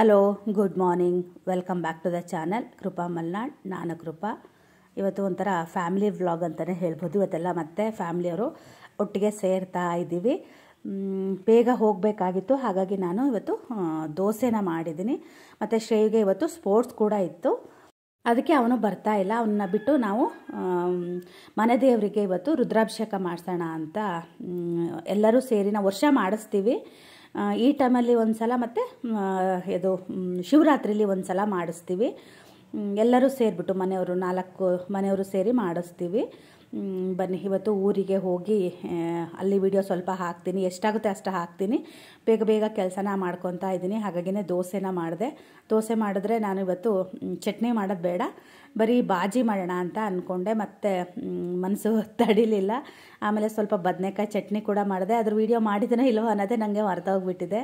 Hello good morning welcome back to the channel Krupa Malnad ನಾನು ಕೃಪಾ ಇವತ್ತು ಒಂಥರ ಫ್ಯಾಮಿಲಿ ವ್ಲಾಗ್ ಅಂತಲೇ ಹೇಳ್ಬೋದು ಇವತ್ತೆಲ್ಲ ಮತ್ತೆ ಫ್ಯಾಮಿಲಿಯವರು ಒಟ್ಟಿಗೆ ಸೇರ್ತಾ ಇದ್ದೀವಿ ಮ್, ಬೇಗ ಹೋಗಬೇಕಾಗಿತ್ತು ಹಾಗಾಗಿ ನಾನು ಇವತ್ತು ಆ, ದೋಸೆನ ಮಾಡಿದ್ದೀನಿ ಮತ್ತು ಶ್ರೇಯಿಗೆ ಇವತ್ತು ಸ್ಪೋರ್ಟ್ಸ್ ಕೂಡ ಇತ್ತು ಅದಕ್ಕೆ ಅವನು ಬರ್ತಾ ಇಲ್ಲ ಅವನ್ನ ಬಿಟ್ಟು ನಾವು ಆಮ್, ಮನೆ ದೇವರಿಗೆ ಇವತ್ತು ರುದ್ರಾಭಿಷೇಕ ಮಾಡಿಸೋಣ ಅಂತ ಮ್, ಎಲ್ಲರೂ ಸೇರಿ ನಾವು ವರ್ಷ ಮಾಡಿಸ್ತೀವಿ ಆ, ಈ ಟೈಮಲ್ಲಿ ಒಂದು ಸಲ ಮತ್ತು ಇದು ಮ್, ಶಿವರಾತ್ರಿಲಿ ಒಂದು ಸಲ ಮಾಡಿಸ್ತೀವಿ ಮ್, ಎಲ್ಲರೂ ಸೇರಿಬಿಟ್ಟು ಮನೆಯವರು ನಾಲ್ಕು ಮನೆಯವರು ಸೇರಿ ಮಾಡಿಸ್ತೀವಿ ಮ್, ಬನ್ನಿ ಇವತ್ತು ಊರಿಗೆ ಹೋಗಿ ಆ, ಅಲ್ಲಿ ವಿಡಿಯೋ ಸ್ವಲ್ಪ ಹಾಕ್ತೀನಿ ಎಷ್ಟಾಗುತ್ತೆ ಅಷ್ಟು ಹಾಕ್ತೀನಿ ಬೇಗ ಬೇಗ ಕೆಲಸನ ಮಾಡ್ಕೊತಾ ಇದ್ದೀನಿ ಹಾಗಾಗಿನೇ ದೋಸೆನ ಮಾಡಿದೆ ದೋಸೆ ಮಾಡಿದ್ರೆ ನಾನು ಇವತ್ತು ಮ್, ಚಟ್ನಿ ಮಾಡೋದು ಬೇಡ ಬರೀ ಬಾಜಿ ಮಾಡೋಣ ಅಂತ ಅಂದ್ಕೊಂಡೆ ಮತ್ತು ಮನಸ್ಸು ತಡಿಲಿಲ್ಲ ಆಮೇಲೆ ಸ್ವಲ್ಪ ಬದನೆಕಾಯಿ ಚಟ್ನಿ ಕೂಡ ಮಾಡಿದೆ ಅದ್ರ ವಿಡಿಯೋ ಮಾಡಿದ್ದೀನೋ ಇಲ್ಲವೋ ಅನ್ನೋದೇ ನನಗೆ ಮರ್ತೋಗ್ಬಿಟ್ಟಿದೆ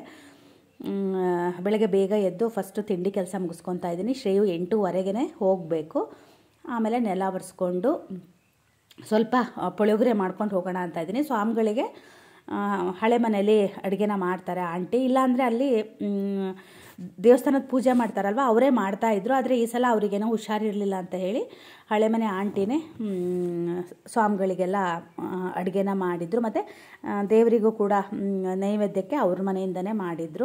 ಮ್, ಬೆಳಗ್ಗೆ ಬೇಗ ಎದ್ದು ಫಸ್ಟು ತಿಂಡಿ ಕೆಲಸ ಮುಗಿಸ್ಕೊತಾ ಇದ್ದೀನಿ ಶ್ರೇಯು ಎಂಟೂವರೆಗೆ ಹೋಗಬೇಕು ಆಮೇಲೆ ನೆಲ ಒರೆಸ್ಕೊಂಡು ಸ್ವಲ್ಪ ಆ, ಪುಳಿಯೋಗರೆ ಮಾಡ್ಕೊಂಡು ಹೋಗೋಣ ಅಂತ ಇದ್ದೀನಿ ಸ್ವಾಮಿಗಳಿಗೆ ಆ, ಹಳೆ ಮನೇಲಿ ಅಡುಗೆನ ಮಾಡ್ತಾರೆ ಆಂಟಿ ಇಲ್ಲಾಂದರೆ ಅಲ್ಲಿ ಮ್, ದೇವಸ್ಥಾನದ ಪೂಜೆ ಮಾಡ್ತಾರಲ್ವ ಅವರೇ ಮಾಡ್ತಾಯಿದ್ರು ಆದರೆ ಈ ಸಲ ಅವರಿಗೇನೋ ಹುಷಾರಿರಲಿಲ್ಲ ಅಂತ ಹೇಳಿ ಹಳೆ ಮನೆ ಆಂಟಿನೇ ಮ್, ಸ್ವಾಮಿಗಳಿಗೆಲ್ಲ ಅಡುಗೆನ ಮಾಡಿದರು ಮತ್ತು ದೇವರಿಗೂ ಕೂಡ ಮ್, ನೈವೇದ್ಯಕ್ಕೆ ಅವ್ರ ಮನೆಯಿಂದನೇ ಮಾಡಿದರು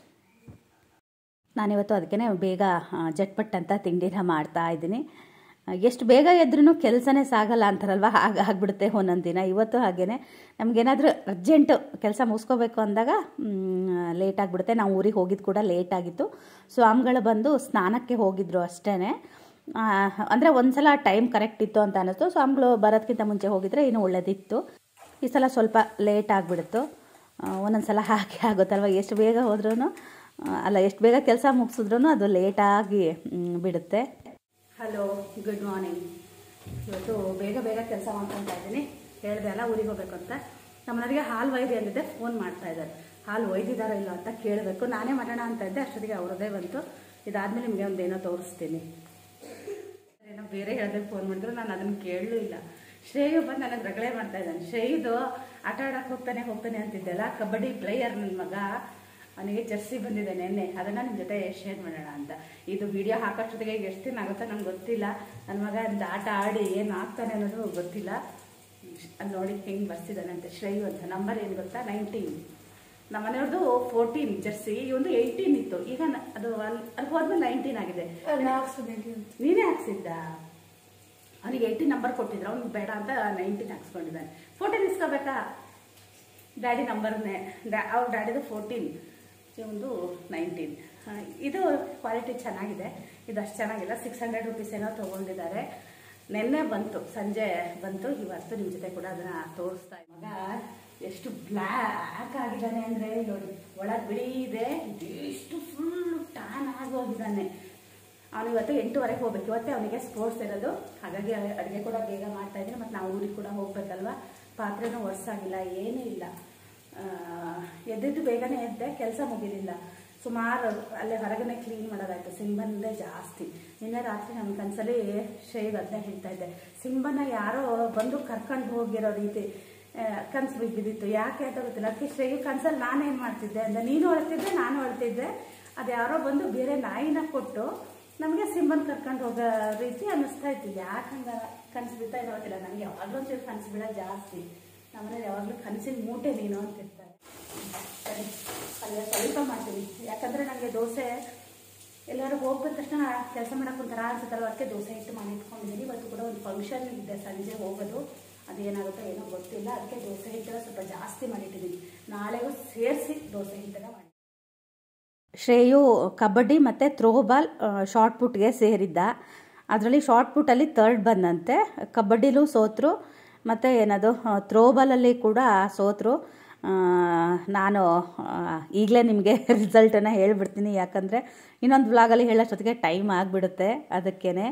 ನಾನಿವತ್ತು ಅದಕ್ಕೆ ಬೇಗ ಆ, ಜಟ್ಪಟ್ ಅಂತ ತಿಂಡಿನ ಮಾಡ್ತಾ ಇದ್ದೀನಿ ಎಷ್ಟು ಬೇಗ ಎದ್ರೂ ಕೆಲಸನೇ ಸಾಗಲ್ಲ ಅಂತಾರಲ್ವ ಹಾಗೆ ಆಗ್ಬಿಡುತ್ತೆ ಒಂದೊಂದು ದಿನ ಇವತ್ತು ಹಾಗೇನೆ ನಮಗೇನಾದರೂ ಅರ್ಜೆಂಟು ಕೆಲಸ ಮುಗಿಸ್ಕೋಬೇಕು ಅಂದಾಗ ಲೇಟ್ ಆಗಿಬಿಡುತ್ತೆ ನಾವು ಊರಿಗೆ ಹೋಗಿದ್ದು ಕೂಡ ಲೇಟ್ ಆಗಿತ್ತು ಸ್ವಾಮಿಗಳು ಬಂದು ಸ್ನಾನಕ್ಕೆ ಹೋಗಿದ್ರು ಅಷ್ಟೇ ಅಂದರೆ ಒಂದು ಸಲ ಟೈಮ್ ಕರೆಕ್ಟ್ ಇತ್ತು ಅಂತ ಅನ್ನಿಸ್ತು ಸ್ವಾಮಿಗಳು ಬರೋದಕ್ಕಿಂತ ಮುಂಚೆ ಹೋಗಿದ್ರೆ ಇನ್ನೂ ಒಳ್ಳೇದಿತ್ತು ಈ ಸಲ ಸ್ವಲ್ಪ ಲೇಟ್ ಆಗಿಬಿಡ್ತು ಒಂದೊಂದು ಸಲ ಹಾಗೆ ಆಗುತ್ತಲ್ವ ಎಷ್ಟು ಬೇಗ ಹೋದ್ರೂ ಅಲ್ಲ ಎಷ್ಟು ಬೇಗ ಕೆಲಸ ಮುಗಿಸಿದ್ರೂ ಅದು ಲೇಟಾಗಿ ಮ್, ಬಿಡುತ್ತೆ ಹಲೋ ಗುಡ್ ಮಾರ್ನಿಂಗ್ ಇವತ್ತು ಬೇಗ ಬೇಗ ಕೆಲಸ ಮಾಡ್ಕೊತಾ ಇದ್ದೀನಿ ಹೇಳಿದೆ ಅಲ್ಲ ಊರಿಗೆ ಹೋಗ್ಬೇಕು ಅಂತ ನಮ್ಮನೆಯವರಿಗೆ ಹಾಲು ಒಯ್ದು ಅಂದಿದ್ದೆ ಫೋನ್ ಮಾಡ್ತಾ ಇದ್ದಾರೆ ಹಾಲು ಒಯ್ದಿದ್ದಾರೋ ಇಲ್ಲ ಅಂತ ಕೇಳಬೇಕು ನಾನೇ ಮಾಡೋಣ ಅಂತ ಇದ್ದೆ ಅಷ್ಟೊತ್ತಿಗೆ ಅವ್ರದ್ದೇ ಬಂತು ಇದಾದ್ಮೇಲೆ ನಿಮಗೆ ಒಂದೇನೋ ತೋರಿಸ್ತೀನಿ ಏನೋ ಬೇರೆ ಹೇಳ್ದಾಗ ಫೋನ್ ಮಾಡಿದ್ರು ನಾನು ಅದನ್ನು ಕೇಳಲೂ ಇಲ್ಲ ಶ್ರೇಯು ಬಂದು ನನಗೆ ರಗಳೆ ಮಾಡ್ತಾ ಇದ್ದಾನೆ ಶ್ರೇಯುದು ಆಟ ಆಡಕ್ಕೆ ಹೋಗ್ತಾನೆ ಹೋಗ್ತಾನೆ ಅಂತಿದ್ದೆಲ್ಲ ಕಬಡ್ಡಿ ಪ್ಲೇಯರ್ ನನ್ನ ಮಗ ಅವನಿಗೆ ಜರ್ಸಿ ಬಂದಿದೆ ನೆನ್ನೆ ಅದನ್ನು ನಿಮ್ಮ ಜೊತೆ ಶೇರ್ ಮಾಡೋಣ ಅಂತ ಇದು ವಿಡಿಯೋ ಹಾಕೋಷ್ಟೊತ್ತಿಗೆ ಈಗ ಎಷ್ಟು ದಿನ ಆಗುತ್ತೋ ನಂಗೆ ಗೊತ್ತಿಲ್ಲ ನನ್ನ ಮಗ ಅಂತ ಆಟ ಆಡಿ ಏನು ಆಗ್ತಾನೆ ಅನ್ನೋದು ಗೊತ್ತಿಲ್ಲ ಅಲ್ಲಿ ನೋಡಿ ಹೆಂಗೆ ಬರ್ತಿದ್ದಾನೆ ಅಂತ ಶ್ರೇಯು ಅಂತ ನಂಬರ್ ಏನು ಗೊತ್ತಾ ನೈನ್ಟೀನ್ ನಮ್ಮ ಮನೆಯವ್ರದ್ದು ಫೋರ್ಟೀನ್ ಜರ್ಸಿ ಒಂದು ಏಯ್ಟೀನ್ ಇತ್ತು ಈಗ ನ- ಅದು ಅಲ್ಲಿ ಅಲ್ಲಿ ಹೋದ್ಮೇಲೆ ನೈನ್ಟೀನ್ ಆಗಿದೆ ನೀನೇ ಹಾಕ್ಸಿದ್ದ ಅವನಿಗೆ ಏಯ್ಟೀನ್ ನಂಬರ್ ಕೊಟ್ಟಿದ್ರು ಅವ್ನಿಗೆ ಬೇಡ ಅಂತ ನೈನ್ಟೀನ್ ಹಾಕ್ಸ್ಕೊಂಡಿದ್ದಾನೆ ಫೋರ್ಟೀನ್ ಇಸ್ಕೋಬೇಕಾ ಡ್ಯಾಡಿ ನಂಬರ್ನೇ ಡ್ಯಾ ಅವ್ರ ಡ್ಯಾಡಿದು ಫೋರ್ಟೀನ್ ಒಂದು ನೈನ್ಟೀನ್ ಇದು ಕ್ವಾಲಿಟಿ ಚೆನ್ನಾಗಿದೆ ಇದು ಅಷ್ಟು ಚೆನ್ನಾಗಿಲ್ಲ ಸಿಕ್ಸ್ ಹಂಡ್ರೆಡ್ ರುಪೀಸ್ ಏನೋ ತೊಗೊಂಡಿದ್ದಾರೆ ನಿನ್ನೆ ಬಂತು ಸಂಜೆ ಬಂತು ಇವತ್ತು ನಿಮ್ಮ ಜೊತೆ ಕೂಡ ಅದನ್ನ ತೋರಿಸ್ತಾ ಇದ್ದೆ. ಮಗ ಎಷ್ಟು ಬ್ಲ್ಯಾಕ್ ಆಗಿದ್ದಾನೆ ಅಂದರೆ ನೋಡಿ ಒಳಗೆ ಬಿಳಿ ಇದೆ ಇಷ್ಟು ಫುಲ್ ಟ್ಯಾನ್ ಆಗೋಗಿದ್ದಾನೆ ಅವನು ಇವತ್ತು ಎಂಟೂವರೆಗೆ ಹೋಗ್ಬೇಕು ಇವತ್ತೇ ಅವನಿಗೆ ಸ್ಪೋರ್ಟ್ಸ್ ಇರೋದು ಹಾಗಾಗಿ ಅಡುಗೆ ಕೂಡ ಬೇಗ ಮಾಡ್ತಾ ಇದ್ದೀನಿ ಮತ್ತು ನಾವು ಊರಿಗೆ ಕೂಡ ಹೋಗ್ಬೇಕಲ್ವ ಪಾತ್ರೆನೂ ಒರೆಸಾಗಿಲ್ಲ ಏನೂ ಇಲ್ಲ ಆ, ಎದ್ದಿದ್ದು ಬೇಗನೆ ಎದ್ದೆ ಕೆಲಸ ಮುಗಿಲಿಲ್ಲ ಸುಮಾರು ಅಲ್ಲೇ ಹೊರಗನೆ ಕ್ಲೀನ್ ಮಾಡೋದಾಯ್ತು ಸಿಂಬಂದೇ ಜಾಸ್ತಿ ನಿನ್ನೆ ರಾತ್ರಿ ನಮ್ಮ ಕನಸಲ್ಲಿ ಶೇವ್ ಅದನ್ನೇ ಹೇಳ್ತಾ ಇದ್ದೆ ಸಿಂಬನ ಯಾರೋ ಬಂದು ಕರ್ಕೊಂಡು ಹೋಗಿರೋ ರೀತಿ ಕನಸು ಬಿದ್ದಿತ್ತು ಯಾಕೆ ಅಂತ ಗೊತ್ತಿಲ್ಲ ಅದಕ್ಕೆ ಶ್ರೇಯು ಕನಸಲ್ಲಿ ನಾನೇನು ಮಾಡ್ತಿದ್ದೆ ಅಂತ ನೀನು ಅಳ್ತಿದ್ದೆ ನಾನು ಅಳ್ತಿದ್ದೆ ಅದು ಯಾರೋ ಬಂದು ಬೇರೆ ನಾಯಿನ ಕೊಟ್ಟು ನಮಗೆ ಸಿಂಬನ್ ಕರ್ಕೊಂಡು ಹೋಗೋ ರೀತಿ ಅನ್ನಿಸ್ತಾ ಇತ್ತು ಯಾಕೆ ಹಂಗೆ ಕನಸು ಬಿತ್ತಾ ಇರೋ ಗೊತ್ತಿಲ್ಲ ನನಗೆ ಯಾವಾಗಲೂ ಒಂಚೂರು ಕನಸು ಬೀಳೋದು ಜಾಸ್ತಿ ನಮ್ಮನೇಲಿ ಯಾವಾಗಲೂ ಕನಸಿನ ಮೂಟೆ ನೀನು ಅಂತಿರ್ತಾರೆ ಸರಿ ಅಲ್ಲೇ ಸ್ವಲ್ಪ ಮಾಡ್ತೀನಿ ಯಾಕಂದರೆ ನನಗೆ ದೋಸೆ ಎಲ್ಲರೂ ಹೋಗ್ಬಿದ ತಕ್ಷಣ ಕೆಲಸ ಮಾಡಕ್ಕೆ ಒಂಥರ ಅನ್ಸುತ್ತಲ್ಲ ಅದಕ್ಕೆ ದೋಸೆ ಹಿಟ್ಟು ಮಾಡಿ ಇಟ್ಕೊಂಡಿದ್ದೀನಿ ಇವತ್ತು ಕೂಡ ಒಂದು ಫಂಕ್ಷನ್ ಇದೆ ಸಂಜೆ ಹೋಗೋದು ಅದೇನಾಗುತ್ತೋ ಏನೋ ಗೊತ್ತಿಲ್ಲ ಅದಕ್ಕೆ ದೋಸೆ ಹಿಟ್ಟನ್ನು ಸ್ವಲ್ಪ ಜಾಸ್ತಿ ಮಾಡಿಟ್ಟಿದ್ದೀನಿ ನಾಳೆಗೂ ಸೇರಿಸಿ ದೋಸೆ ಹಿಟ್ಟನ್ನು ಮಾಡಿ ಶ್ರೇಯು ಕಬಡ್ಡಿ ಮತ್ತು ಥ್ರೋಬಾಲ್ ಶಾರ್ಟ್ ಪುಟ್ಗೆ ಸೇರಿದ್ದ ಅದರಲ್ಲಿ ಶಾರ್ಟ್ ಪುಟ್ಟಲ್ಲಿ ತರ್ಡ್ ಬಂದಂತೆ ಕಬಡ್ಡಿಲೂ ಸೋತರು ಮತ್ತು ಏನದು ಥ್ರೋಬಾಲಲ್ಲಿ ಕೂಡ ಸೋತರು ನಾನು ಈಗಲೇ ನಿಮಗೆ ರಿಸಲ್ಟನ್ನು ಹೇಳ್ಬಿಡ್ತೀನಿ ಯಾಕಂದರೆ ಇನ್ನೊಂದು ವ್ಲಾಗಲ್ಲಿ ಹೇಳೋಷ್ಟೊತ್ತಿಗೆ ಟೈಮ್ ಆಗಿಬಿಡುತ್ತೆ ಅದಕ್ಕೇ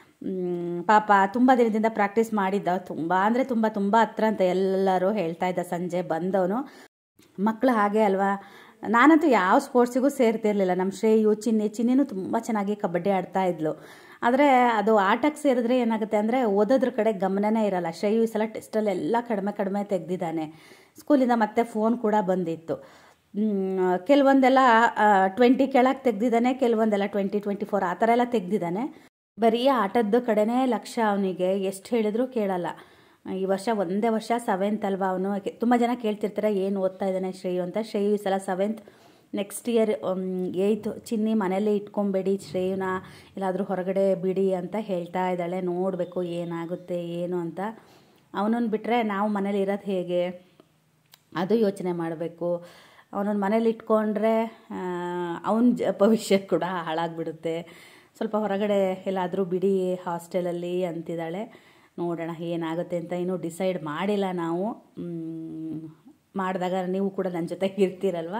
ಪಾಪ ತುಂಬ ದಿನದಿಂದ ಪ್ರಾಕ್ಟೀಸ್ ಮಾಡಿದ್ದ ತುಂಬ ಅಂದರೆ ತುಂಬ ತುಂಬ ಹತ್ರ ಅಂತ ಎಲ್ಲರೂ ಹೇಳ್ತಾ ಇದ್ದ ಸಂಜೆ ಬಂದವನು ಮಕ್ಕಳು ಹಾಗೆ ಅಲ್ವಾ ನಾನಂತೂ ಯಾವ ಸ್ಪೋರ್ಟ್ಸಿಗೂ ಸೇರ್ತಿರ್ಲಿಲ್ಲ ನಮ್ಮ ಶ್ರೇಯು ಚಿನ್ನಿ ಚಿನ್ನಿನೂ ತುಂಬ ಚೆನ್ನಾಗಿ ಕಬಡ್ಡಿ ಆಡ್ತಾ ಇದ್ಲು ಆದರೆ ಅದು ಆಟಕ್ಕೆ ಸೇರಿದ್ರೆ ಏನಾಗುತ್ತೆ ಅಂದರೆ ಓದೋದ್ರ ಕಡೆ ಗಮನನೇ ಇರಲ್ಲ ಶ್ರೇಯು ಈ ಸಲ ಟೆಸ್ಟಲ್ಲಿ ಎಲ್ಲ ಕಡಿಮೆ ಕಡಿಮೆ ತೆಗೆದಿದ್ದಾನೆ ಸ್ಕೂಲಿಂದ ಮತ್ತೆ ಫೋನ್ ಕೂಡ ಬಂದಿತ್ತು ಮ್, ಕೆಲವೊಂದೆಲ್ಲ ಟ್ವೆಂಟಿ ಕೆಳಗೆ ತೆಗ್ದಿದ್ದಾನೆ ಕೆಲವೊಂದೆಲ್ಲ ಟ್ವೆಂಟಿ ಟ್ವೆಂಟಿ ಫೋರ್ ಆ ಥರ ಎಲ್ಲ ತೆಗ್ದಿದ್ದಾನೆ ಬರೀ ಆಟದ ಕಡೆನೇ ಲಕ್ಷ್ಯ ಅವನಿಗೆ ಎಷ್ಟು ಹೇಳಿದ್ರು ಕೇಳಲ್ಲ ಈ ವರ್ಷ ಒಂದೇ ವರ್ಷ ಸೆವೆಂತ್ ಅಲ್ವಾ ಅವನು ತುಂಬ ಜನ ಕೇಳ್ತಿರ್ತಾರೆ ಏನು ಓದ್ತಾ ಇದ್ದಾನೆ ಶ್ರೇಯು ಅಂತ ಶ್ರೇಯು ಈ ಸಲ ಸೆವೆಂತ್ ನೆಕ್ಸ್ಟ್ ಇಯರ್ ಏಯ್ತು ಚಿನ್ನಿ ಮನೇಲಿ ಇಟ್ಕೊಬೇಡಿ ಶ್ರೇಯುನ ಎಲ್ಲಾದರೂ ಹೊರಗಡೆ ಬಿಡಿ ಅಂತ ಹೇಳ್ತಾ ಇದ್ದಾಳೆ ನೋಡಬೇಕು ಏನಾಗುತ್ತೆ ಏನು ಅಂತ ಅವನನ್ನು ಬಿಟ್ಟರೆ ನಾವು ಮನೇಲಿ ಇರೋದು ಹೇಗೆ ಅದು ಯೋಚನೆ ಮಾಡಬೇಕು ಅವನನ್ನು ಮನೇಲಿ ಇಟ್ಕೊಂಡ್ರೆ ಅವನ ಜ ಭವಿಷ್ಯ ಕೂಡ ಹಾಳಾಗ್ಬಿಡುತ್ತೆ ಸ್ವಲ್ಪ ಹೊರಗಡೆ ಎಲ್ಲಾದರೂ ಬಿಡಿ ಹಾಸ್ಟೆಲಲ್ಲಿ ಅಂತಿದ್ದಾಳೆ ನೋಡೋಣ ಏನಾಗುತ್ತೆ ಅಂತ ಇನ್ನೂ ಡಿಸೈಡ್ ಮಾಡಿಲ್ಲ ನಾವು ಮ್, ಮಾಡಿದಾಗ ನೀವು ಕೂಡ ನನ್ನ ಜೊತೆ ಇರ್ತೀರಲ್ವ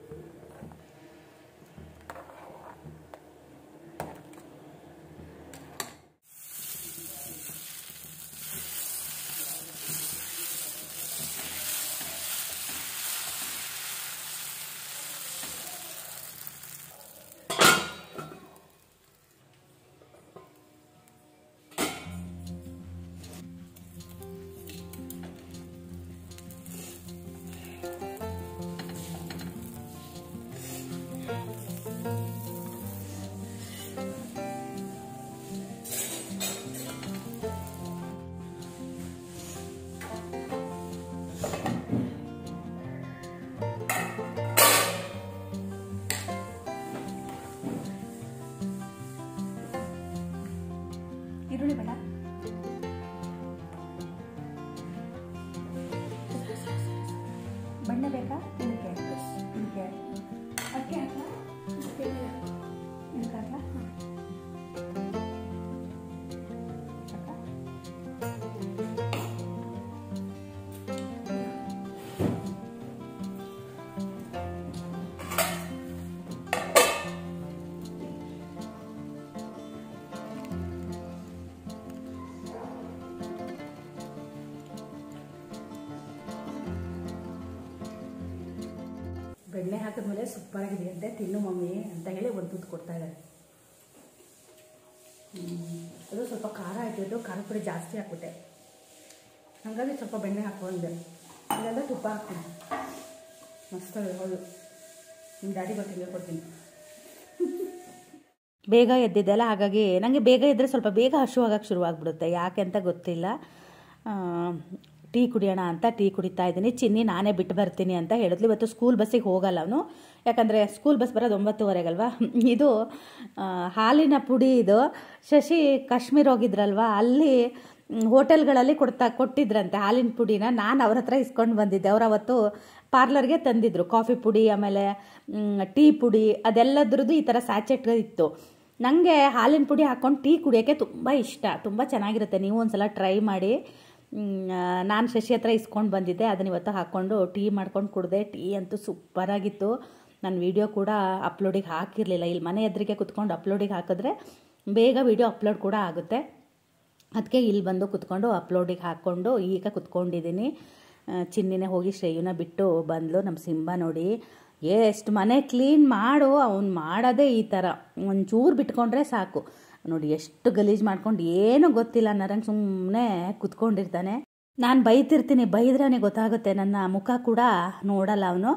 ಈರುಳ್ಳಿ ಬೇಡ ಬಣ್ಣ ಬೇಕಾ ನಿನಗೆ ನಿನಗೆ ಅಕ್ಕಿ ಹಾಕಾ ನಿನಗೆ ಹಾಕಾ ಸಾಕಾ? ಬೆಣ್ಣೆ ಹಾಕಿದ್ಮೇಲೆ ಸೂಪರ್ ಆಗಿದೆ ಅಂತೆ ತಿನ್ನು ಮಮ್ಮಿ ಅಂತ ಹೇಳಿ ಒಂದು ತುತ್ತು ಕೊಡ್ತಾ ಇದ್ದಾರೆ ಹ್ಮ್. ಅದು ಸ್ವಲ್ಪ ಖಾರ ಹಾಕಿದ್ದು ಖಾರ ಪುಡಿ ಜಾಸ್ತಿ ಹಾಕ್ಬಿಟ್ಟೆ ಹಾಗಾಗಿ ಸ್ವಲ್ಪ ಬೆಣ್ಣೆ ಹಾಕೊಂಡೆ ಇಲ್ಲೆಲ್ಲ ತುಪ್ಪ ಹಾಕ್ತೀನಿ ಮಸ್ತಾಗಿದೆ ಹೌದು ನಿಮ್ಮ ಡ್ಯಾಡಿ ಗೊತ್ತಿಲ್ಲ ಕೊಡ್ತೀನಿ ಬೇಗ ಎದ್ದಿದ್ದೆಲ್ಲ ಹಾಗಾಗಿ ನನಗೆ ಬೇಗ ಎದ್ದರೆ ಸ್ವಲ್ಪ ಬೇಗ ಹಸು ಆಗಕ್ಕೆ ಶುರುವಾಗ್ಬಿಡುತ್ತೆ ಯಾಕೆ ಅಂತ ಗೊತ್ತಿಲ್ಲ ಆ, ಟೀ ಕುಡಿಯೋಣ ಅಂತ ಟೀ ಕುಡಿತಾ ಇದ್ದೀನಿ ಚಿನ್ನಿ ನಾನೇ ಬಿಟ್ಟು ಬರ್ತೀನಿ ಅಂತ ಹೇಳಿದ್ಲು ಇವತ್ತು ಸ್ಕೂಲ್ ಬಸ್ಸಿಗೆ ಹೋಗಲ್ಲ ಅವನು ಯಾಕಂದರೆ ಸ್ಕೂಲ್ ಬಸ್ ಬರೋದು ಒಂಬತ್ತುವರೆಗಲ್ವಾ ಇದು ಆ, ಹಾಲಿನ ಪುಡಿ ಇದು ಶಶಿ ಕಾಶ್ಮೀರ್ ಹೋಗಿದ್ರಲ್ವಾ ಅಲ್ಲಿ ಮ್, ಹೋಟೆಲ್ಗಳಲ್ಲಿ ಕೊಡ್ತಾ ಕೊಟ್ಟಿದ್ರಂತೆ ಹಾಲಿನ ಪುಡಿನ ನಾನು ಅವ್ರ ಹತ್ರ ಇಸ್ಕೊಂಡು ಬಂದಿದ್ದೆ ಅವ್ರು ಅವತ್ತು ಪಾರ್ಲರ್ಗೆ ತಂದಿದ್ರು ಕಾಫಿ ಪುಡಿ ಆಮೇಲೆ ಮ್, ಟೀ ಪುಡಿ ಅದೆಲ್ಲದ್ರದ್ದು ಈ ಥರ ಸ್ಯಾಚೆಟ್ ಇತ್ತು ನನಗೆ ಹಾಲಿನ ಪುಡಿ ಹಾಕ್ಕೊಂಡು ಟೀ ಕುಡಿಯೋಕ್ಕೆ ತುಂಬ ಇಷ್ಟ ತುಂಬ ಚೆನ್ನಾಗಿರುತ್ತೆ ನೀವು ಒಂದ್ಸಲ ಟ್ರೈ ಮಾಡಿ ನಾನು ಶಶಿ ಹತ್ರ ಇಸ್ಕೊಂಡು ಬಂದಿದ್ದೆ ಅದನ್ನ ಇವತ್ತು ಹಾಕ್ಕೊಂಡು ಟೀ ಮಾಡ್ಕೊಂಡು ಕುಡಿದೆ ಟೀ ಅಂತೂ ಸೂಪರಾಗಿತ್ತು ನಾನು ವಿಡಿಯೋ ಕೂಡ ಅಪ್ಲೋಡಿಗೆ ಹಾಕಿರಲಿಲ್ಲ ಇಲ್ಲಿ ಮನೆ ಎದುರಿಗೆ ಕುತ್ಕೊಂಡು ಅಪ್ಲೋಡಿಗೆ ಹಾಕಿದ್ರೆ ಬೇಗ ವಿಡಿಯೋ ಅಪ್ಲೋಡ್ ಕೂಡ ಆಗುತ್ತೆ ಅದಕ್ಕೆ ಇಲ್ಲಿ ಬಂದು ಕುತ್ಕೊಂಡು ಅಪ್ಲೋಡಿಗೆ ಹಾಕ್ಕೊಂಡು ಈಗ ಕುತ್ಕೊಂಡಿದ್ದೀನಿ ಆ, ಚಿನ್ನಿನೇ ಹೋಗಿ ಶ್ರೇಯುನ ಬಿಟ್ಟು ಬಂದ್ಲು ನಮ್ಮ ಸಿಂಬ ನೋಡಿ ಎಷ್ಟು ಮನೆ ಕ್ಲೀನ್ ಮಾಡು ಅವ್ನು ಮಾಡೋದೇ ಈ ಥರ ಒಂಚೂರು ಬಿಟ್ಕೊಂಡ್ರೆ ಸಾಕು ನೋಡಿ ಎಷ್ಟು ಗಲೀಜು ಮಾಡ್ಕೊಂಡು ಏನೂ ಗೊತ್ತಿಲ್ಲ ಅನ್ನರಂಗೆ ಸುಮ್ಮನೆ ಕುತ್ಕೊಂಡಿರ್ತಾನೆ ನಾನು ಬೈತಿರ್ತೀನಿ ಬೈದ್ರೆ ಅವನಿಗೆ ಗೊತ್ತಾಗುತ್ತೆ ನನ್ನ ಮುಖ ಕೂಡ ನೋಡಲ್ಲ ಅವನು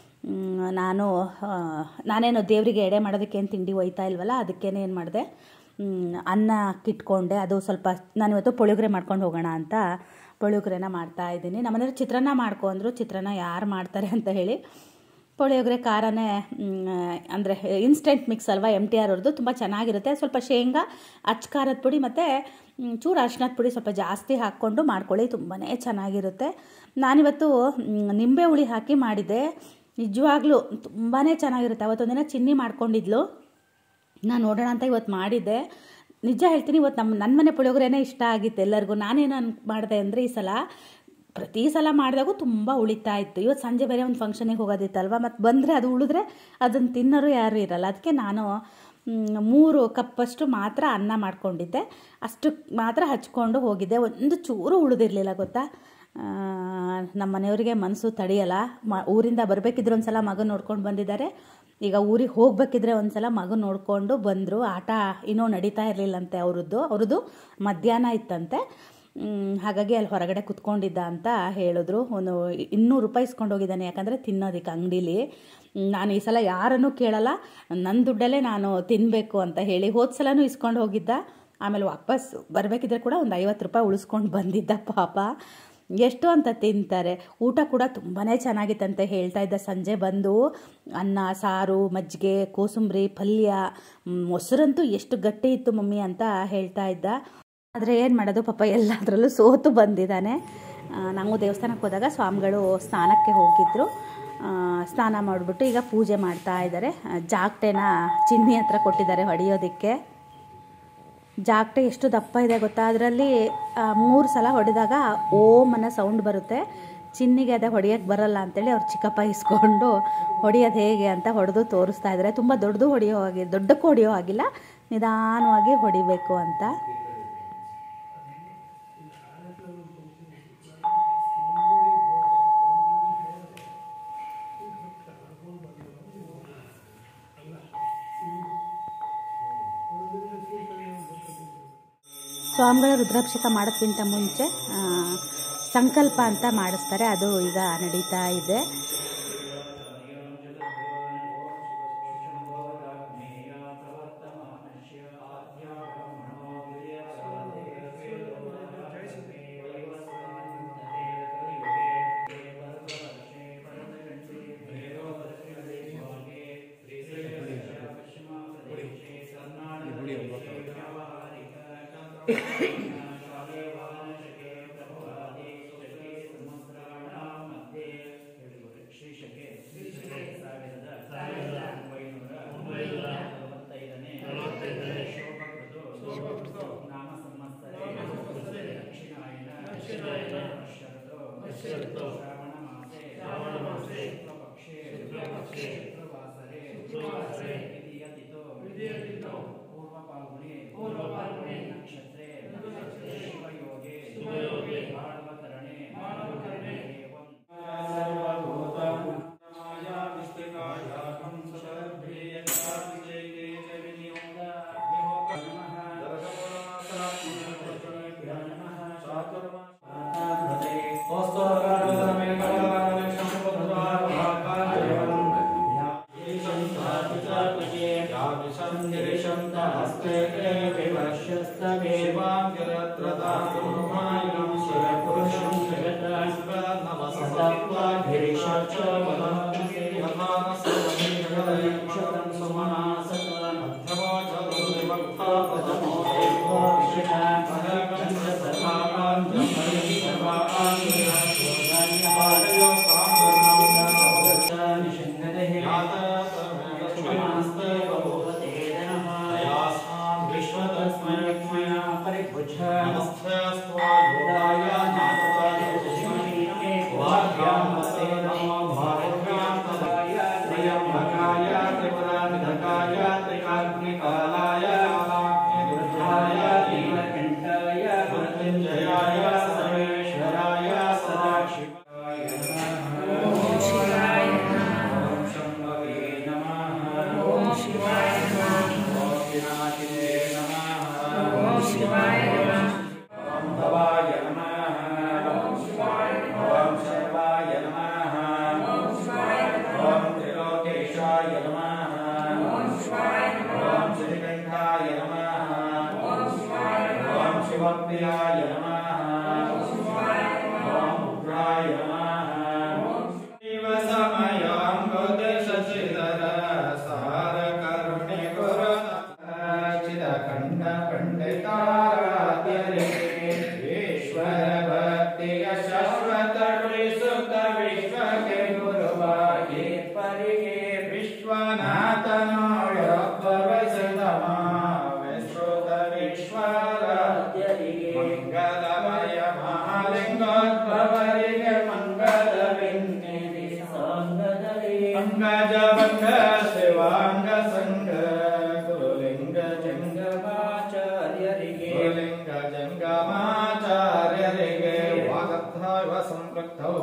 ನಾನು ಆ, ನಾನೇನು ದೇವರಿಗೆ ಎಡೆ ಮಾಡೋದಕ್ಕೆ ಏನು ತಿಂಡಿ ಒಯ್ತಾ ಇಲ್ವಲ್ಲ ಅದಕ್ಕೇನೆ ಏನು ಮಾಡಿದೆ ಅನ್ನ ಕಿಟ್ಕೊಂಡೆ ಅದು ಸ್ವಲ್ಪ ನಾನಿವತ್ತು ಪುಳಿಯೋಗರೆ ಮಾಡ್ಕೊಂಡು ಹೋಗೋಣ ಅಂತ ಪುಳಿಯೋಗರೆನ ಮಾಡ್ತಾ ಇದ್ದೀನಿ ನಮ್ಮನೇಲಿ ಚಿತ್ರಾನ್ನ ಮಾಡ್ಕೊ ಅಂದರು ಚಿತ್ರಾನ್ನ ಯಾರು ಮಾಡ್ತಾರೆ ಅಂತ ಹೇಳಿ ಪುಳಿಯೋಗರೆ ಖಾರನೇ ಅಂದರೆ ಇನ್ಸ್ಟೆಂಟ್ ಮಿಕ್ಸ್ ಅಲ್ವಾ ಎಮ್ ಟಿ ಆರ್ ಅವ್ರದ್ದು ತುಂಬ ಚೆನ್ನಾಗಿರುತ್ತೆ ಸ್ವಲ್ಪ ಶೇಂಗಾ ಅಚ್ಚ ಖಾರದ ಪುಡಿ ಮತ್ತು ಚೂರು ಅರ್ಶಿನದ ಪುಡಿ ಸ್ವಲ್ಪ ಜಾಸ್ತಿ ಹಾಕ್ಕೊಂಡು ಮಾಡ್ಕೊಳ್ಳಿ ತುಂಬಾ ಚೆನ್ನಾಗಿರುತ್ತೆ ನಾನಿವತ್ತು ಮ್, ನಿಂಬೆ ಹುಳಿ ಹಾಕಿ ಮಾಡಿದ್ದೆ ನಿಜವಾಗ್ಲೂ ತುಂಬಾ ಚೆನ್ನಾಗಿರುತ್ತೆ ಅವತ್ತೊಂದಿನ ಚಿನ್ನಿ ಮಾಡ್ಕೊಂಡಿದ್ಲು ನಾನು ನೋಡೋಣ ಅಂತ ಇವತ್ತು ಮಾಡಿದ್ದೆ ನಿಜ ಹೇಳ್ತೀನಿ ಇವತ್ತು ನಮ್ಮ ನನ್ನ ಮನೆ ಪುಳಿಯೋಗರೆನೇ ಇಷ್ಟ ಆಗಿತ್ತು ಎಲ್ಲರಿಗೂ ನಾನೇನು ಅನ್ ಮಾಡಿದೆ ಅಂದರೆ ಈ ಸಲ ಪ್ರತಿ ಸಲ ಮಾಡಿದಾಗೂ ತುಂಬ ಉಳಿತಾ ಇತ್ತು ಇವತ್ತು ಸಂಜೆ ಬೇರೆ ಒಂದು ಫಂಕ್ಷನಿಗೆ ಹೋಗೋದಿತ್ತಲ್ವ ಮತ್ತು ಬಂದರೆ ಅದು ಉಳಿದ್ರೆ ಅದನ್ನು ತಿನ್ನೋರು ಯಾರೂ ಇರಲ್ಲ ಅದಕ್ಕೆ ನಾನು ಮ್, ಮೂರು ಕಪ್ಪಷ್ಟು ಮಾತ್ರ ಅನ್ನ ಮಾಡ್ಕೊಂಡಿದ್ದೆ ಅಷ್ಟು ಮಾತ್ರ ಹಚ್ಕೊಂಡು ಹೋಗಿದ್ದೆ ಒಂದು ಚೂರು ಉಳಿದಿರಲಿಲ್ಲ ಗೊತ್ತಾ ಆ, ನಮ್ಮ ಮನೆಯವರಿಗೆ ಮನಸ್ಸು ತಡೆಯಲ್ಲ ಮ ಊರಿಂದ ಬರಬೇಕಿದ್ರೆ ಒಂದು ಸಲ ಮಗನ ನೋಡ್ಕೊಂಡು ಬಂದಿದ್ದಾರೆ ಈಗ ಊರಿಗೆ ಹೋಗ್ಬೇಕಿದ್ರೆ ಒಂದು ಸಲ ಮಗನ ನೋಡಿಕೊಂಡು ಬಂದರು ಆಟ ಇನ್ನೂ ನಡೀತಾ ಇರಲಿಲ್ಲಂತೆ ಅವ್ರದ್ದು ಅವ್ರದ್ದು ಮಧ್ಯಾಹ್ನ ಇತ್ತಂತೆ ಮ್, ಹಾಗಾಗಿ ಅಲ್ಲಿ ಹೊರಗಡೆ ಕುತ್ಕೊಂಡಿದ್ದ ಅಂತ ಹೇಳಿದ್ರು ಒಂದು ಇನ್ನೂರು ರೂಪಾಯಿ ಇಸ್ಕೊಂಡು ಹೋಗಿದ್ದಾನೆ ಯಾಕಂದರೆ ತಿನ್ನೋದಕ್ಕೆ ಅಂಗಡೀಲಿ ನಾನು ಈ ಸಲ ಯಾರನ್ನೂ ಕೇಳಲ್ಲ ನನ್ನ ದುಡ್ಡಲ್ಲೇ ನಾನು ತಿನ್ನಬೇಕು ಅಂತ ಹೇಳಿ ಹೋದ ಸಲನೂ ಇಸ್ಕೊಂಡು ಹೋಗಿದ್ದ ಆಮೇಲೆ ವಾಪಸ್ ಬರಬೇಕಿದ್ರೆ ಕೂಡ ಒಂದು ಐವತ್ತು ರೂಪಾಯಿ ಉಳಿಸ್ಕೊಂಡು ಬಂದಿದ್ದ ಪಾಪ ಎಷ್ಟು ಅಂತ ತಿಂತಾರೆ ಊಟ ಕೂಡ ತುಂಬಾ ಚೆನ್ನಾಗಿತ್ತಂತೆ ಹೇಳ್ತಾ ಇದ್ದ ಸಂಜೆ ಬಂದು ಅನ್ನ ಸಾರು ಮಜ್ಜಿಗೆ ಕೋಸಂಬರಿ ಪಲ್ಯ ಮ್, ಮೊಸರಂತೂ ಎಷ್ಟು ಗಟ್ಟಿ ಇತ್ತು ಮಮ್ಮಿ ಅಂತ ಹೇಳ್ತಾ ಇದ್ದ ಆದರೆ ಏನು ಮಾಡೋದು ಪಾಪ ಎಲ್ಲದರಲ್ಲೂ ಸೋತು ಬಂದಿದ್ದಾನೆ ಆ, ನಾವು ದೇವಸ್ಥಾನಕ್ಕೆ ಹೋದಾಗ ಸ್ವಾಮಿಗಳು ಸ್ನಾನಕ್ಕೆ ಹೋಗಿದ್ರು ಆ, ಸ್ನಾನ ಮಾಡಿಬಿಟ್ಟು ಈಗ ಪೂಜೆ ಮಾಡ್ತಾ ಇದ್ದಾರೆ ಆ, ಜಾಗಟೆನ ಚಿನ್ನಿ ಹತ್ರ ಕೊಟ್ಟಿದ್ದಾರೆ ಹೊಡೆಯೋದಕ್ಕೆ ಜಾಗಟೆ ಎಷ್ಟು ದಪ್ಪ ಇದೆ ಗೊತ್ತಾ ಅದರಲ್ಲಿ ಮೂರು ಸಲ ಹೊಡೆದಾಗ ಓಮ್ ಅನ್ನೋ ಸೌಂಡ್ ಬರುತ್ತೆ ಚಿನ್ನಿಗೆ ಅದೇ ಹೊಡೆಯೋಕ್ಕೆ ಬರಲ್ಲ ಅಂತೇಳಿ ಅವ್ರು ಚಿಕ್ಕಪ್ಪ ಇಸ್ಕೊಂಡು ಹೊಡೆಯೋದು ಹೇಗೆ ಅಂತ ಹೊಡೆದು ತೋರಿಸ್ತಾ ಇದ್ದಾರೆ ತುಂಬ ದೊಡ್ಡದು ಹೊಡೆಯೋ ಹಾಗೆ ದೊಡ್ಡಕ್ಕೂ ಹೊಡೆಯೋ ಹಾಗಿಲ್ಲ ನಿಧಾನವಾಗಿ ಹೊಡಿಬೇಕು ಅಂತ ಸ್ವಾಮಿಗಳ ರುದ್ರಾಭಿಷೇಕ ಮಾಡೋದ್ಕಿಂತ ಮುಂಚೆ ಆ, ಸಂಕಲ್ಪ ಅಂತ ಮಾಡಿಸ್ತಾರೆ ಅದು ಈಗ ನಡೀತಾ ಇದೆ ಪಂಕಜ ಬಂಗ ಶಿವಾಂಗ ಸಂಗ ಗುರುಲಿಂಗ ಜಂಗಮಾಚಾರ್ಯರಿಗೆ ಗುರುಲಿಂಗ ಜಂಗಮಾಚಾರ್ಯರಿಗೆ ವಾಗತ್ಥವ ಸಂಪೃಕ್ತೌ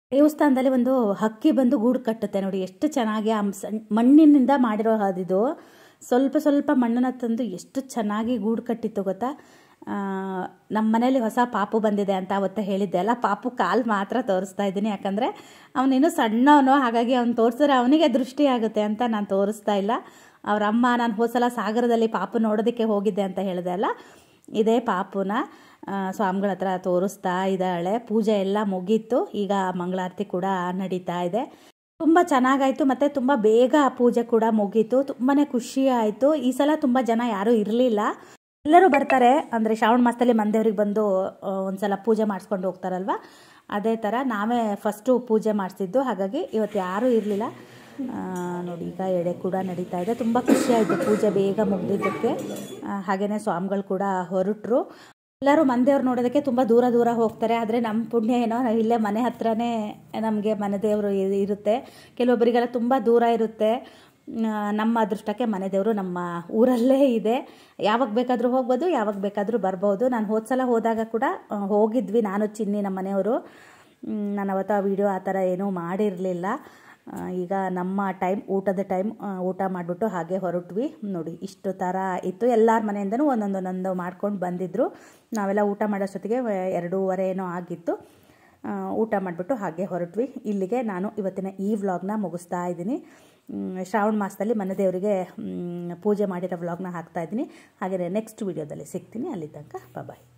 ದೇವಸ್ಥಾನದಲ್ಲಿ ಒಂದು ಹಕ್ಕಿ ಬಂದು ಗೂಡು ಕಟ್ಟುತ್ತೆ ನೋಡಿ ಎಷ್ಟು ಚೆನ್ನಾಗಿ ಆ ಸಣ್ಣ ಮಣ್ಣಿನಿಂದ ಮಾಡಿರೋ ಅದಿದು ಸ್ವಲ್ಪ ಸ್ವಲ್ಪ ಮಣ್ಣನ್ನು ತಂದು ಎಷ್ಟು ಚೆನ್ನಾಗಿ ಗೂಡು ಕಟ್ಟಿತ್ತು ಗೊತ್ತಾ ಆ, ನಮ್ಮ ಮನೇಲಿ ಹೊಸ ಪಾಪು ಬಂದಿದೆ ಅಂತ ಅವತ್ತು ಹೇಳಿದ್ದೆ ಅಲ್ಲ ಪಾಪು ಕಾಲು ಮಾತ್ರ ತೋರಿಸ್ತಾ ಇದ್ದೀನಿ ಯಾಕಂದರೆ ಅವನಿನ್ನೂ ಸಣ್ಣವನು ಹಾಗಾಗಿ ಅವ್ನು ತೋರಿಸಿದ್ರೆ ಅವನಿಗೆ ದೃಷ್ಟಿ ಆಗುತ್ತೆ ಅಂತ ನಾನು ತೋರಿಸ್ತಾ ಇಲ್ಲ ಅವ್ರ ಅಮ್ಮ ನಾನು ಹೋದ್ಸಲ ಸಾಗರದಲ್ಲಿ ಪಾಪು ನೋಡೋದಕ್ಕೆ ಹೋಗಿದ್ದೆ ಅಂತ ಹೇಳಿದೆ ಅಲ್ಲ ಇದೇ ಪಾಪುನ ಆ, ಸ್ವಾಮಿಗಳ ಹತ್ರ ತೋರಿಸ್ತಾ ಇದ್ದಾಳೆ ಪೂಜೆ ಎಲ್ಲ ಮುಗೀತು ಈಗ ಮಂಗಳಾರತಿ ಕೂಡ ನಡೀತಾ ಇದೆ ತುಂಬ ಚೆನ್ನಾಗಾಯಿತು ಮತ್ತು ತುಂಬ ಬೇಗ ಪೂಜೆ ಕೂಡ ಮುಗೀತು ತುಂಬಾ ಖುಷಿ ಆಯಿತು ಈ ಸಲ ತುಂಬ ಜನ ಯಾರೂ ಇರಲಿಲ್ಲ ಎಲ್ಲರೂ ಬರ್ತಾರೆ ಅಂದರೆ ಶ್ರಾವಣ ಮಾಸದಲ್ಲಿ ಮಂದೇವ್ರಿಗೆ ಬಂದು ಆ, ಒಂದ್ಸಲ ಪೂಜೆ ಮಾಡಿಸ್ಕೊಂಡು ಹೋಗ್ತಾರಲ್ವ ಅದೇ ಥರ ನಾವೇ ಫಸ್ಟು ಪೂಜೆ ಮಾಡಿಸಿದ್ದು ಹಾಗಾಗಿ ಇವತ್ತು ಯಾರೂ ಇರಲಿಲ್ಲ ನೋಡಿ ಈಗ ಎಡೆ ಕೂಡ ನಡೀತಾ ಇದೆ ತುಂಬ ಖುಷಿಯಾಯಿತು ಪೂಜೆ ಬೇಗ ಮುಗ್ದಿದ್ದಕ್ಕೆ ಹಾಗೆಯೇ ಸ್ವಾಮಿಗಳು ಕೂಡ ಹೊರಟರು ಎಲ್ಲರೂ ಮಂದೇವ್ರು ನೋಡೋದಕ್ಕೆ ತುಂಬ ದೂರ ದೂರ ಹೋಗ್ತಾರೆ ಆದರೆ ನಮ್ಮ ಪುಣ್ಯ ಏನೋ ನಾವು ಇಲ್ಲೇ ಮನೆ ಹತ್ರನೇ ನಮಗೆ ಮನೆ ದೇವರು ಇ- ಇರುತ್ತೆ ಕೆಲವೊಬ್ಬರಿಗೆಲ್ಲ ತುಂಬ ದೂರ ಇರುತ್ತೆ ಆ, ನಮ್ಮ ಅದೃಷ್ಟಕ್ಕೆ ಮನೆ ದೇವರು ನಮ್ಮ ಊರಲ್ಲೇ ಇದೆ ಯಾವಾಗ ಬೇಕಾದರೂ ಹೋಗ್ಬೋದು ಯಾವಾಗ ಬೇಕಾದರೂ ಬರ್ಬೋದು ನಾನು ಹೋದ ಸಲ ಹೋದಾಗ ಕೂಡ ಆ, ಹೋಗಿದ್ವಿ ನಾನು ಚಿನ್ನಿ ನಮ್ಮ ಮನೆಯವರು ಮ್, ನಾನು ಅವತ್ತು ಆ ವಿಡಿಯೋ ಆ ಥರ ಏನೂ ಮಾಡಿರಲಿಲ್ಲ ಈಗ ನಮ್ಮ ಟೈಮ್ ಊಟದ ಟೈಮ್ ಊಟ ಮಾಡಿಬಿಟ್ಟು ಹಾಗೆ ಹೊರಟ್ವಿ ನೋಡಿ ಇಷ್ಟು ಥರ ಇತ್ತು ಎಲ್ಲರ ಮನೆಯಿಂದನೂ ಒಂದೊಂದು ಒಂದೊಂದು ಮಾಡ್ಕೊಂಡು ಬಂದಿದ್ದರು ನಾವೆಲ್ಲ ಊಟ ಮಾಡೋಷ್ಟೊತ್ತಿಗೆ ವ- ಎರಡೂವರೆ ಏನೋ ಆಗಿತ್ತು ಆ, ಊಟ ಮಾಡಿಬಿಟ್ಟು ಹಾಗೆ ಹೊರಟ್ವಿ ಇಲ್ಲಿಗೆ ನಾನು ಇವತ್ತಿನ ಈ ವ್ಲಾಗ್ನ ಮುಗಿಸ್ತಾ ಇದ್ದೀನಿ ಮ್, ಶ್ರಾವಣ ಮಾಸದಲ್ಲಿ ಮನೆ ದೇವರಿಗೆ ಮ್, ಪೂಜೆ ಮಾಡಿರೋ ವ್ಲಾಗ್ನ ಹಾಕ್ತಾ ಇದ್ದೀನಿ ಹಾಗೆಯೇ ನೆಕ್ಸ್ಟ್ ವಿಡಿಯೋದಲ್ಲಿ ಸಿಗ್ತೀನಿ ಅಲ್ಲಿ ತನಕ ಬಾಯ್